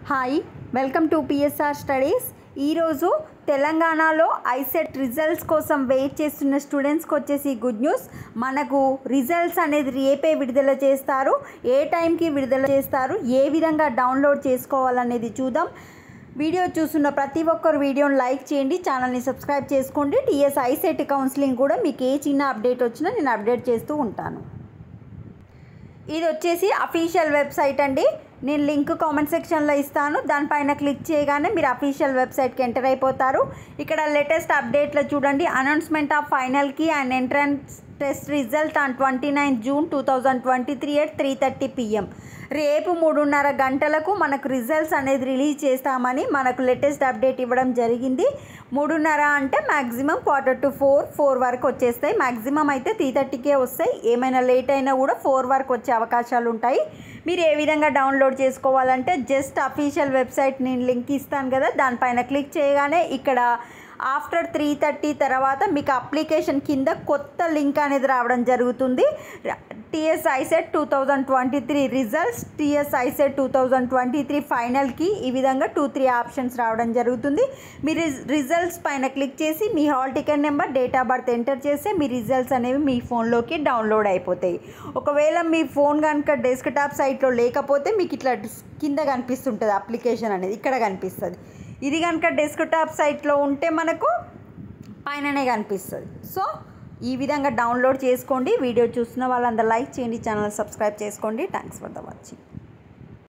hi welcome to PSR studies ఈరోజు తెలంగాణలో ICET results కోసం వెయిట్ చేస్తున్న స్టూడెంట్స్కి వచ్చేసి గుడ్ న్యూస్ మనకు రిజల్ట్స్ అనేది రేపే విడుదల చేస్తారు ఏ టైంకి విడుదల చేస్తారు ఏ విధంగా డౌన్లోడ్ చేసుకోవాలనేది చూద్దాం వీడియో చూస్తున్న ప్రతి ఒక్కరు వీడియోని లైక్ చేయండి ఛానల్ని సబ్స్క్రైబ్ చేసుకోండి టీఎస్ ఐసెట్ కౌన్సిలింగ్ కూడా మీకు ఏ చిన్న అప్డేట్ వచ్చినా నేను అప్డేట్ చేస్తూ ఉంటాను ఇది వచ్చేసి అఫీషియల్ వెబ్సైట్ అండి నేను లింక్ కామెంట్ సెక్షన్లో ఇస్తాను దానిపైన క్లిక్ చేయగానే మీరు అఫీషియల్ వెబ్సైట్కి ఎంటర్ అయిపోతారు ఇక్కడ లేటెస్ట్ అప్డేట్లో చూడండి అనౌన్స్మెంట్ ఆఫ్ ఫైనల్కి and entrance test result on twenty nine June two thousand twenty three at three thirty PM రేపు మూడున్నర గంటలకు మనకు రిజల్ట్స్ అనేది రిలీజ్ చేస్తామని మనకు లేటెస్ట్ అప్డేట్ ఇవ్వడం జరిగింది మూడున్నర అంటే maximum quarter to four four వరకు వచ్చేస్తాయి మ్యాక్సిమం అయితే త్రీ థర్టీకే వస్తాయి ఏమైనా లేట్ అయినా కూడా ఫోర్ వరకు వచ్చే అవకాశాలు ఉంటాయి మీరు ఏ విధంగా డౌన్లోడ్ చేసుకోవాలంటే జస్ట్ అఫీషియల్ వెబ్సైట్ నేను లింక్ ఇస్తాను కదా దానిపైన క్లిక్ చేయగానే ఇక్కడ ఆఫ్టర్ త్రీ థర్టీ తర్వాత మీకు అప్లికేషన్ కింద కొత్త లింక్ అనేది రావడం జరుగుతుంది TS ICET two thousand twenty three results TS ICET two thousand twenty three ఫైనల్కి ఈ విధంగా టూ త్రీ ఆప్షన్స్ రావడం జరుగుతుంది మీరు రిజల్ట్స్ పైన క్లిక్ చేసి మీ hall ticket number date of birth enter చేస్తే మీ రిజల్ట్స్ అనేవి మీ ఫోన్లోకి డౌన్లోడ్ అయిపోతాయి ఒకవేళ మీ ఫోన్ కనుక డెస్క్టాప్ సైట్లో లేకపోతే మీకు ఇట్లా కింద కనిపిస్తుంటుంది అప్లికేషన్ అనేది ఇక్కడ కనిపిస్తుంది ఇది కనుక డెస్క్టాప్ సైట్లో ఉంటే మనకు పైననే కనిపిస్తుంది సో ఈ విధంగా డౌన్లోడ్ చేసుకోండి వీడియో చూస్తున్న వాళ్ళందరూ లైక్ చేయండి ఛానల్ సబ్స్క్రైబ్ చేసుకోండి థ్యాంక్స్ ఫర్ ద వాచింగ్